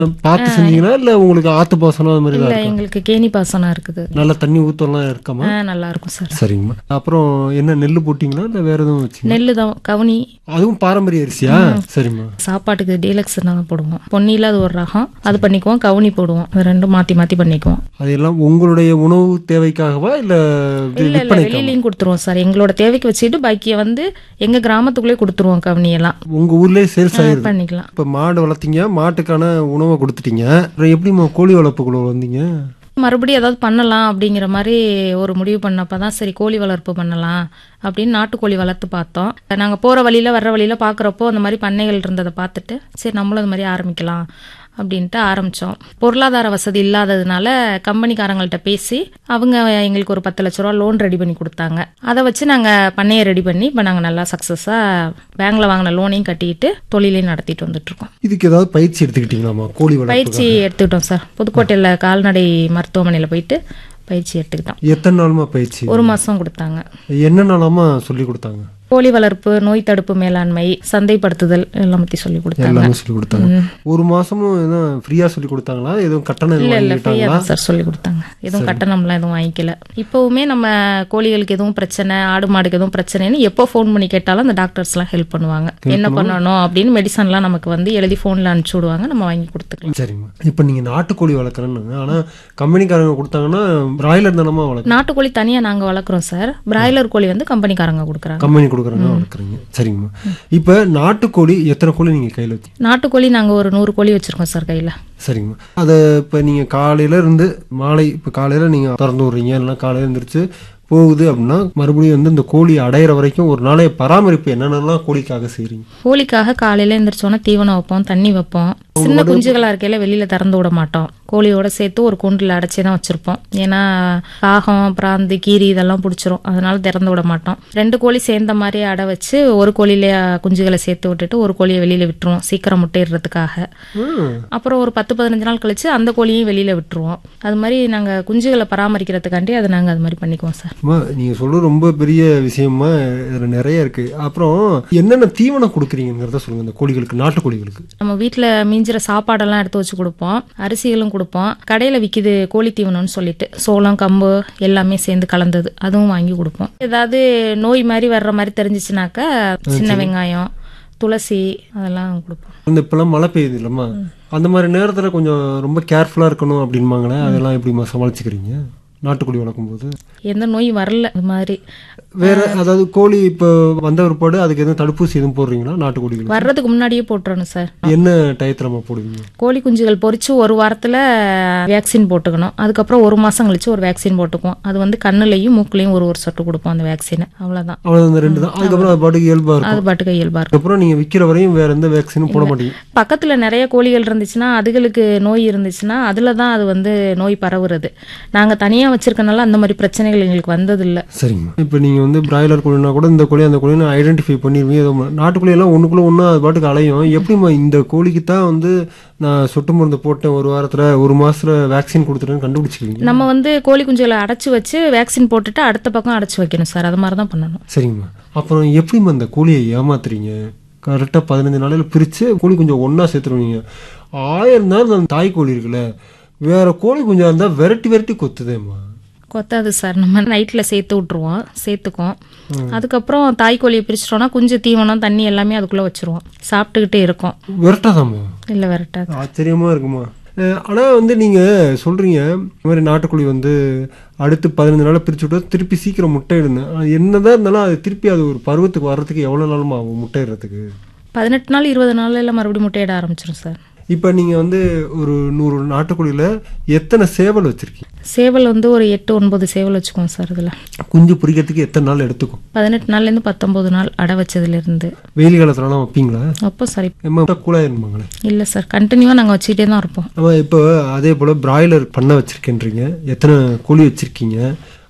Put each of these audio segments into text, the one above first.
பார்த்து செஞ்சீங்களா இல்ல உங்களுக்கு ஆத்து பாசனம் அது மாதிரி தான் இல்லை இருக்கா? எங்களுக்கு கேணி பாசனம் இருக்குது நல்ல தண்ணி ஊத்தம்லாம் இருக்காமா ஆ நல்லா இருக்கும் சார் சரிங்கம்மா அப்புறம் என்ன நெல் போட்டீங்களா இல்ல வேற எதுவும் வச்சீங்க நெல் தான் கவுனி அதுவும் பாரம்பரிய அரிசியா சரிம்மா சாப்பாட்டுக்கு டீலக்ஸ் தான் போடுவோம் பொன்னியில் அது ஒரு ரகம் அது பண்ணிக்குவோம் கவுனி போடுவோம் அது ரெண்டும் மாற்றி மாற்றி பண்ணிக்குவோம் அது எல்லாம் உங்களுடைய உணவு தேவைக்காகவா இல்ல வி- இல்லை இல்லை விற்பனைக்கா வெளியிலையும் கொடுத்துருவோம் சார் எங்களோட தேவைக்கு வச்சுட்டு பாக்கியை வந்து எங்கள் கிராமத்துக்குள்ளே கொடுத்துருவோம் கவுனியெல்லாம் உங்க ஊர்லயே சேல்ஸ் ஆயிருது பண்ணிக்கலாம் இப்ப மாடு வளர்த்தீங்க மாட்டுக்கான உணவை கொடுத்துட்டீங்க அப்புறம் எப்படிம்மா கோழி வளர்ப்புக்குள்ள வந்தீங்க மறுபடியும் ஏதாவது பண்ணலாம் அப்படிங்கிற மாதிரி ஒரு முடிவு பண்ணப்ப தான் சரி கோழி வளர்ப்பு பண்ணலாம் அப்படின்னு நாட்டுக்கோழி வளர்த்து பார்த்தோம் நாங்கள் போகிற வழியில் வர்ற வழியில் பார்க்குறப்போ அந்த மாதிரி பண்ணைகள் இருந்ததை பார்த்துட்டு சரி நம்மளும் அது மாதிரி ஆரம்பிக்கலாம் அப்படின்ட்டு ஆரம்பித்தோம் பொருளாதார வசதி இல்லாததுனால கம்பெனிக்காரங்கள்ட்ட பேசி அவங்க எங்களுக்கு ஒரு பத்து லட்ச ரூபா லோன் ரெடி பண்ணி கொடுத்தாங்க அதை வச்சு நாங்கள் பண்ணையை ரெடி பண்ணி இப்போ நாங்கள் நல்லா சக்ஸஸாக பேங்க்ல வாங்கின லோனையும் கட்டிட்டு தொழிலையும் நடத்திட்டு வந்துட்டு இருக்கோம் இதுக்கு ஏதாவது பயிற்சி எடுத்துக்கிட்டீங்களாம்மா கோழி வளர்ப்பு பயிற்சி எடுத்துக்கிட்டோம் சார் புதுக்கோட்டையில் கால்நடை மருத்துவமனையில் போயிட்டு பயிற்சி எடுத்துக்கிட்டோம் எத்தனை நாளுமா பயிற்சி ஒரு மாசம் கொடுத்தாங்க என்ன நாளாமா சொல்லி கொடுத்தாங்க கோழி வளர்ப்பு நோய் தடுப்பு மேலாண்மை சந்தைப்படுத்துதல் எல்லாம் பத்தி சொல்லி கொடுத்தாங்க எல்லாமே சொல்லி கொடுத்தாங்க ஒரு மாசமும் எதுவும் ஃப்ரீயா சொல்லி கொடுத்தாங்களா எதுவும் கட்டணம் எதுவும் இல்ல இல்ல ஃப்ரீயா வாங்கிட்டாங்களா தான் சார் சொல்லி கொடுத்தாங்க எதுவும் கட்டணம்லாம் எதுவும் வாங்கிக்கல இப்பவுமே நம்ம கோழிகளுக்கு எதுவும் பிரச்சனை ஆடு மாடுக்கு எதுவும் பிரச்சனைன்னு எப்போ ஃபோன் பண்ணி கேட்டாலும் அந்த டாக்டர்ஸ்லாம் ஹெல்ப் பண்ணுவாங்க என்ன பண்ணணும் அப்படின்னு மெடிசன்லாம் நமக்கு வந்து எழுதி ஃபோன்ல அனுப்பிச்சு விடுவாங்க நம்ம வாங்கி கொடுத்துக்கலாம் சரிம்மா இப்போ நீங்க நாட்டுக்கோழி வளர்க்குறேன்னு ஆனா கம்பெனிக்காரங்க கொடுத்தாங்கன்னா பிராய்லர் தானமா வளர்க்க நாட்டுக்கோழி தனியா நாங்க வளர்க்குறோம் சார் பிராய்லர் கோழி வந்து கம்பெனிக்காரங்க கொடுக்குறாங்க கம்பெனி கொடுக்குறாங்க வளர்க்குறீங்க சரிங்கம்மா இப்போ நாட்டுக்கோழி எத்தனை கோழி நீங்க கையில வச்சு நாட்டுக்கோழி நாங்க ஒரு நூறு கோழி வச்சிருக்கோம் சார் கையில சரிங்கம்மா அதை இப்போ நீங்கள் காலையில இருந்து மாலை இப்போ காலையில் நீங்கள் திறந்து விட்றீங்க இல்லைன்னா காலையில் எழுந்திரிச்சு போகுது அப்படின்னா மறுபடியும் வந்து இந்த கோழி அடையிற வரைக்கும் ஒரு நாளைய பராமரிப்பு என்னென்னலாம் கோழிக்காக செய்கிறீங்க கோழிக்காக காலையில எந்திரிச்சோன்னா தீவனம் வைப்போம் தண்ணி வைப்போம் சின்ன குஞ்சுகளா இருக்கையில வெளியில திறந்து விட மாட்டோம் கோழியோட சேர்த்து ஒரு கூண்டில் அடைச்சி தான் வச்சிருப்போம் ஏன்னா காகம் பிராந்து கீரி இதெல்லாம் பிடிச்சிரும் அதனால திறந்து விட மாட்டோம் ரெண்டு கோழி சேர்ந்த மாதிரி அடை வச்சு ஒரு கோழியில குஞ்சுகளை சேர்த்து விட்டுட்டு ஒரு கோழியை வெளியில விட்டுருவோம் சீக்கிரம் முட்டையிடுறதுக்காக அப்புறம் ஒரு பத்து பதினஞ்சு நாள் கழிச்சு அந்த கோழியும் வெளியில விட்டுருவோம் அது மாதிரி நாங்க குஞ்சுகளை பராமரிக்கிறதுக்காண்டி அதை நாங்க அது மாதிரி பண்ணிக்குவோம் சார் அம்மா நீங்கள் சொல்கிறது ரொம்ப பெரிய விஷயமா இதில் நிறைய இருக்குது அப்புறம் என்னென்ன தீவனம் கொடுக்குறீங்கிறத சொல்லுங்கள் இந்த கோழிகளுக்கு நாட்டு கோழிகளுக்கு நம்ம வீட்டில் மிஞ்சிற சாப்பாடெல்லாம் எடுத்து வச்சு கொடுப்போம் அரிசிகளும் கொடுப்போம் கடையில் விற்கிது கோழி தீவனம்னு சொல்லிட்டு சோளம் கம்பு எல்லாமே சேர்ந்து கலந்தது அதுவும் வாங்கி கொடுப்போம் ஏதாவது நோய் மாதிரி வர்ற மாதிரி தெரிஞ்சிச்சுனாக்கா சின்ன வெங்காயம் துளசி அதெல்லாம் கொடுப்போம் இந்த இப்போலாம் மழை பெய்யுது இல்லைம்மா அந்த மாதிரி நேரத்தில் கொஞ்சம் ரொம்ப கேர்ஃபுல்லாக இருக்கணும் அப்படின்பாங்களே அதெல்லாம் எப்படிம்மா சமாளிச்சுக்கிறீங்க நாட்டுக்கோழி வளர்க்கும்போது எந்த நோயும் வரல அது மாதிரி வேற அதாவது கோழி இப்போ வந்த பிற்பாடு அதுக்கு எதுவும் தடுப்பூசி எதுவும் போடுறீங்களா நாட்டுக்கோழிகளுக்கு வர்றதுக்கு முன்னாடியே போட்டுறணும் சார் என்ன டயத்தில் நம்ம போடுவீங்க கோழி குஞ்சுகள் பொரிச்சு ஒரு வாரத்தில் வேக்சின் போட்டுக்கணும் அதுக்கப்புறம் ஒரு மாதம் கழிச்சு ஒரு வேக்சின் போட்டுக்குவோம் அது வந்து கண்ணுலையும் மூக்குலையும் ஒரு ஒரு சொட்டு கொடுப்போம் அந்த வேக்சினை அவ்வளோதான் அவ்வளோ அந்த ரெண்டு தான் அதுக்கப்புறம் அது பாட்டுக்கு இயல்பாக இருக்கும் அது பாட்டுக்கு இயல்பாக இருக்கும் அதுக்கப்புறம் நீங்கள் விற்கிற வரையும் வேற எந்த வேக்சினும் போட மாட்டீங்க பக்கத்துல நிறைய கோழிகள் இருந்துச்சுன்னா அதுகளுக்கு நோய் இருந்துச்சுன்னா அதுல தான் அது வந்து நோய் பரவுறது நாங்க தனியா வச்சிருக்கனால அந்த மாதிரி பிரச்சனைகள் எங்களுக்கு வந்ததில்ல சரிங்கம்மா இப்போ நீங்கள் வந்து பிராய்லர் கோழினா கூட இந்த கோழி அந்த கோழின்னு ஐடென்டிஃபை பண்ணிடுவீங்க ஏதோ நாட்டுக்கோழி எல்லாம் ஒன்றுக்குள்ள ஒன்று அது பாட்டுக்கு அலையும் எப்படிம்மா இந்த கோழிக்கு தான் வந்து நான் சொட்டு மருந்து போட்டேன் ஒரு வாரத்தில் ஒரு மாசத்துல வேக்சின் கொடுத்துட்டேன்னு கண்டுபிடிச்சிக்கிறீங்க நம்ம வந்து கோழி குஞ்சுகளை அடைச்சு வச்சு வேக்சின் போட்டுட்டு அடுத்த பக்கம் அடைச்சு வைக்கணும் சார் அது மாதிரி தான் பண்ணணும் சரிங்கம்மா அப்புறம் எப்படிம்மா இந்த கோழியை ஏமாத்துறீங்க கரெக்டாக பதினஞ்சு நாளையில் பிரித்து கோழி கொஞ்சம் ஒன்றா சேர்த்துருவீங்க ஆயிரம் தான் அந்த தாய் கோழி இருக்குல்ல வேற கோழி கொஞ்சம் இருந்தால் விரட்டி விரட்டி கொத்துதேம்மா கொத்தாது சார் நம்ம நைட்டில் சேர்த்து விட்ருவோம் சேர்த்துக்குவோம் அதுக்கப்புறம் தாய் கோழியை பிரிச்சிட்டோம்னா குஞ்சு தீவனம் தண்ணி எல்லாமே அதுக்குள்ளே வச்சிருவோம் சாப்பிட்டுக்கிட்டே இருக்கும் விரட்டாதாம்மா இல்லை விரட்டாது ஆச்சரியமா இருக்குமா அஹ் ஆனா வந்து நீங்க சொல்றீங்க இந்த மாதிரி நாட்டுக்கோழி வந்து அடுத்து பதினஞ்சு நாளை பிரிச்சு விட்டா திருப்பி சீக்கிரம் முட்டையிடுங்க ஆனா என்னதான் இருந்தாலும் அது திருப்பி அது ஒரு பருவத்துக்கு வர்றதுக்கு எவ்வளவு நாளுமா ஆகும் முட்டையிடுறதுக்கு பதினெட்டு நாள் இருபது நாள் எல்லாம் மறுபடியும் முட்டையிட ஆரம்பிச்சிடும் சார் இப்போ நீங்க வந்து ஒரு நூறு நாட்டுக்கோழியில எத்தனை சேவல் வச்சிருக்கீங்க சேவல் வந்து ஒரு எட்டு ஒன்பது சேவல் வச்சுக்குவோம் சார் இதில் குஞ்சு பிடிக்கிறதுக்கு எத்தனை நாள் எடுத்துக்கும் பதினெட்டு நாள்லேருந்து பத்தொம்பது நாள் அடை வச்சதுலேருந்து வெயில் காலத்துலலாம் வைப்பீங்களா அப்போ சரி நம்ம கூலாயிருமாங்களே இல்லை சார் கண்டினியூவாக நாங்கள் வச்சுக்கிட்டே தான் இருப்போம் நம்ம இப்போ அதே போல் பிராய்லர் பண்ண வச்சிருக்கேன்றீங்க எத்தனை கோழி வச்சிருக்கீங்க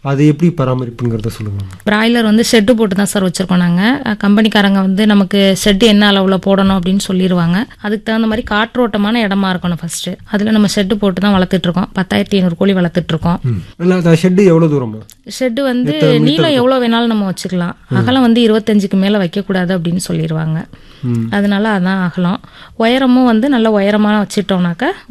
அது எப்படி பராமரிப்புங்கிறத சொல்லுங்க பிராய்லர் வந்து ஷெட்டு போட்டு தான் சார் வச்சுருக்கோம் நாங்கள் கம்பெனிக்காரங்க வந்து நமக்கு ஷெட்டு என்ன அளவில் போடணும் அப்படின்னு சொல்லிடுவாங்க அதுக்கு தகுந்த மாதிரி காற்றோட்டமான இடமா இருக்கணும் ஃபர்ஸ்ட்டு அதில் நம்ம ஷெட்டு போட்டு தான் வளர்த்துட்ருக்கோம் பத்தாயிரத்தி ஐநூறு கோழி வளர்த்துட்ருக்கோம் இல்லை அந்த ஷெட்டு எவ்வளோ தூரமா ஷெட்டு வந்து நீளம் எவ்வளோ வேணாலும் நம்ம வச்சுக்கலாம் அகலம் வந்து இருபத்தஞ்சுக்கு மேலே வைக்கக்கூடாது அப்படின்னு சொல்லிடுவாங்க ம் அதனால அதான் அகலம் உயரமும் வந்து நல்ல உயரமாக வச்சுட்டோம்னாக்கா